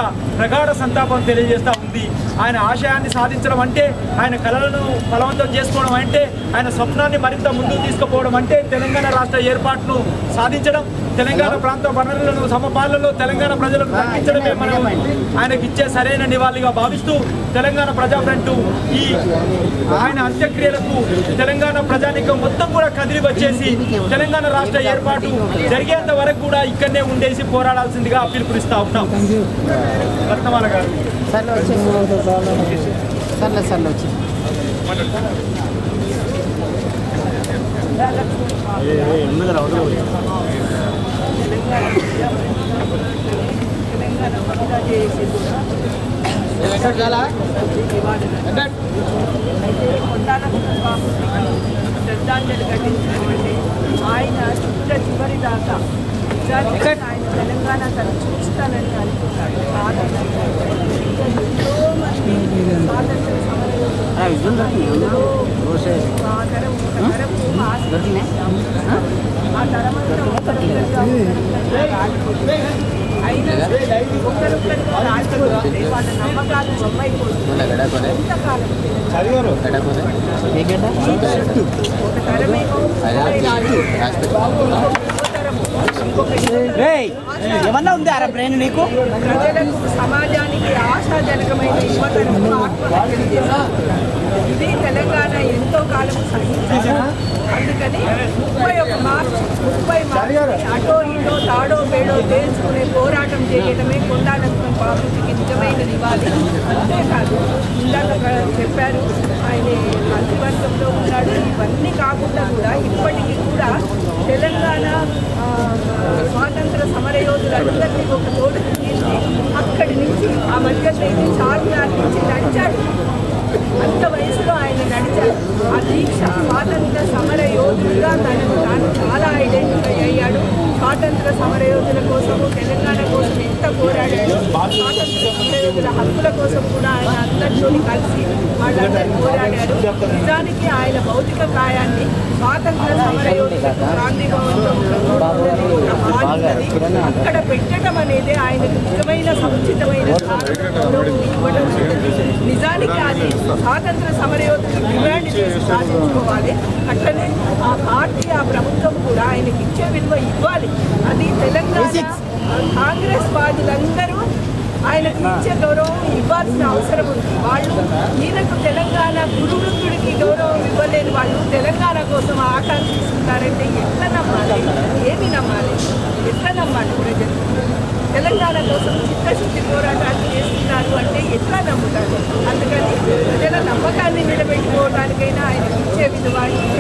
ప్రగాఢ సంతాపం తెలియజేస్తూ ఉంది ఆయన ఆశయాన్ని సాధించడం అంటే ఆయన కళలను బలవంతం చేసుకోవడం అంటే ఆయన స్వప్నాన్ని మరింత ముందుకు తీసుకుపోవడం అంటే తెలంగాణ రాష్ట్ర ఏర్పాటును సాధించడం తెలంగాణ ప్రాంత వనరులను సమపాలలో తెలంగాణ ప్రజలకు దక్కించడమే మనం ఆయనకి ఇచ్చే సరైన నివాళిగా భావిస్తూ తెలంగాణ ప్రజా ఫ్రంట్ ఈ ఆయన అంత్యక్రియలకు తెలంగాణ ప్రజానికం మొత్తం కూడా కదిలి వచ్చేసి తెలంగాణ రాష్ట్ర ఏర్పాటు జరిగేంత వరకు కూడా ఇక్కడనే ఉండేసి పోరాడాల్సిందిగా పిలుపునిస్తా ఉన్నాం రత్నమాల గారు సర్లే వచ్చి సర్లే సర్లే వచ్చి అయితే కొండాల బాబుకి శ్రద్ధాంజలి ఘటించినటువంటి ఆయన చిట్ట చివరి దాకా నిజానికి ఆయన తెలంగాణ తను చూస్తానని అనుకున్నాడు కాదని ఎంతో మంది స్వాతంత్ర సమరయోధులు ఆ తరం ఒక తరం ఆశించాం. ఆ తరం అంతా ఒక్కరొక్కరుగా రాలిపోతుంది. అయినా ఒక్కరొక్కరుగా రాలిపోతే వాళ్ళ నమ్మకాలు బొమ్మైపోతుంది ఎంతకాలం ఏ గడ్డ ఒక తరమేమో రేయ్ ఏమన్నా ఉంది అరే బ్రెయిన్ నీకు ప్రజలకు సమాజానికి ఆశాజనకమైన యువతరం ఆత్మహత్యలు చేశారు. ఇది తెలంగాణ ఎంతో కాలం సహించారు అందుకని ముప్పై ఒక మార్చ్ ముప్పై మార్చి అటో ఇటో తాడో పేడో తేల్చుకునే పోరాటం చేయడమే కొండాలక్ష్మణ్ బాబుజీకి నిజమైన నివాళి అంతేకాదు ఇందాక ప్ర- చెప్పారు ఆయన మంత్రివర్గంలో ఉన్నాడు ఇవన్నీ కాకుండా కూడా ఇప్పటికీ కూడా తెలంగాణ ఆ, స్వాతంత్ర సమరయోధులందరినీ ఒక తోడు తీసుకెళ్ళి అక్కడి నుంచి ఆ మధ్యప్రదేశ్ చార్మినార్ నుంచి నడిచాడు అంత వయసులో ఆయన నడిచాడు ఆ దీక్ష స్వాతంత్ర సమర యోధుడుగా తనకు తాను చాలా ఐడెంటిఫై అయ్యాడు స్వాతంత్ర సమర యోధుల కోసము తెలంగాణ కోసం ఎంత పోరాడాడు స్వాతంత్ర సమరయోధుల హక్కుల కోసం కూడా ఆయన అందరితో కలిసి వాళ్ళందరూ పోరాడారు నిజానికి ఆయన భౌతిక కాయాన్ని స్వాతంత్ర సమరయోధులకు గాంధీ భవన్లో ఒక ఒక హాల్ ఉన్నది. అక్కడ పెట్టడం అనేది ఆయనకు నిజమైన సముచితమైన గౌరవం ఇవ్వడం అనేది. నిజానికి అది స్వాతంత్ర సమరయోధులు డిమాండ్ చేసి సాధించుకోవాలి అట్లనే ఆ పార్టీ ఆ ప్రభుత్వం కూడా ఆయనకి ఇచ్చే విలువ ఇవ్వాలి అది తెలంగాణ కాంగ్రెస్ వాదులందరూ ఆయనకు ఇచ్చే గౌరవం ఇవ్వాల్సిన అవసరం ఉంది వాళ్ళు ఈయనకు తెలంగాణ గురువృత్తుడికి గౌరవం ఇవ్వలేని వాళ్ళు తెలంగాణ కోసం ఆకాంక్షిస్తున్నారంటే ఎట్లా నమ్మాలి ఏమి నమ్మాలి ఎట్లా నమ్మాలి ప్రజలు తెలంగాణ కోసం చిత్తశుద్ధి పోరాటాలు చేస్తున్నారు అంటే ఎట్లా నమ్ముతారు అందుకని ప్రజల నమ్మకాన్ని నిలబెట్టుకోవడానికైనా ఆయన ఇచ్చే విలువ